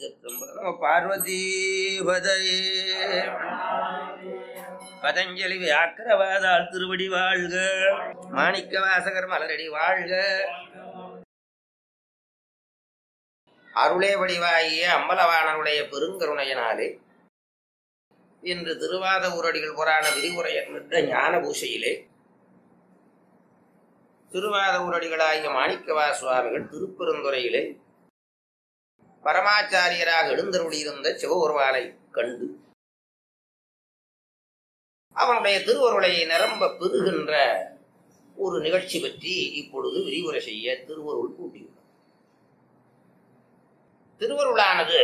திருச்சிற்றம்பலம் பார்வதீபதையே பதஞ்சலி வியாக்கிரவாதாள் திருவடி வாழ்க மாணிக்க வாசகர் மலரடி வாழ்க அருளே வடிவாகிய அம்பலவாணனுடைய பெருங்கருணையினாலே இன்று திருவாத ஊரடிகள் புராண விரிவுரையிட்ட ஞான பூசையிலே திருவாத ஊரடிகளாகிய மாணிக்கவா சுவாமிகள் திருப்பெருந்துறையிலே பரமாச்சாரியராக எழுந்தருளியிருந்த சிவபெருமானை கண்டு அவனுடைய திருவருளை நிரம்ப பெறுகின்ற ஒரு நிகழ்ச்சி பற்றி இப்பொழுது விரிவுரை செய்ய திருவருள் கூட்டியுள்ளார் திருவருளானது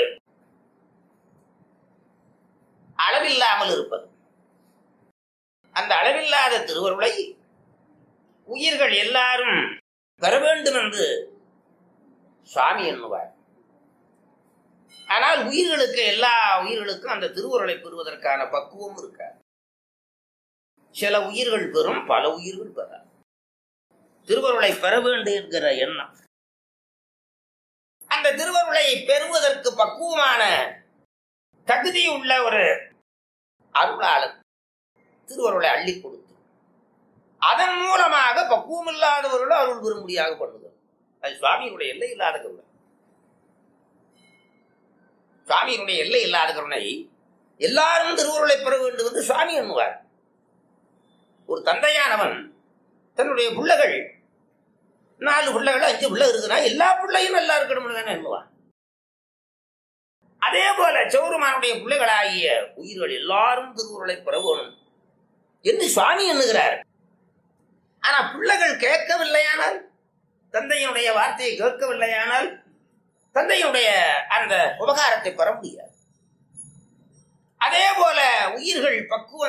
அளவில்லாமல் இருப்பது அந்த அளவில்லாத திருவருளை உயிர்கள் எல்லாரும் பெற வேண்டும் என்று சுவாமி எண்ணுவார் ஆனால் உயிர்களுக்கு எல்லா உயிர்களுக்கும் அந்த திருவுருளை பெறுவதற்கான பக்குவம் இருக்காது சில உயிர்கள் பெறும் பல உயிர்கள் பெற திருவருளை பெற வேண்டும் என்கிற எண்ணம் அந்த திருவருளை பெறுவதற்கு பக்குவமான தகுதி உள்ள ஒரு அருளாளர் திருவருளை அள்ளி கொடுத்து அதன் மூலமாக பக்குவம் இல்லாதவர்களும் அருள் பெறும்படியாக பண்ணுதல் அது சுவாமியினுடைய எல்லை இல்லாத கருணை சுவாமியினுடைய எல்லை இல்லாத கருணை எல்லாரும் திருவுருளை பெற வேண்டும் என்று சுவாமி எண்ணுவார் ஒரு தந்தையானவன் தன்னுடைய பிள்ளைகள் நாலு பிள்ளைகள் அஞ்சு பிள்ளை இருக்குன்னா எல்லா பிள்ளையும் நல்லா இருக்கணும்னு தானே எண்ணுவான் அதே போல சௌருமானுடைய பிள்ளைகளாகிய உயிர்கள் எல்லாரும் திருவுருளை பெற வேணும் என்று சுவாமி எண்ணுகிறார் ஆனா பிள்ளைகள் கேட்கவில்லையானால் தந்தையினுடைய வார்த்தையை கேட்கவில்லையானால் தந்தையுடைய அந்த உபகாரத்தை பெற முடியாது அதே போல உயிர்கள் பக்குவம்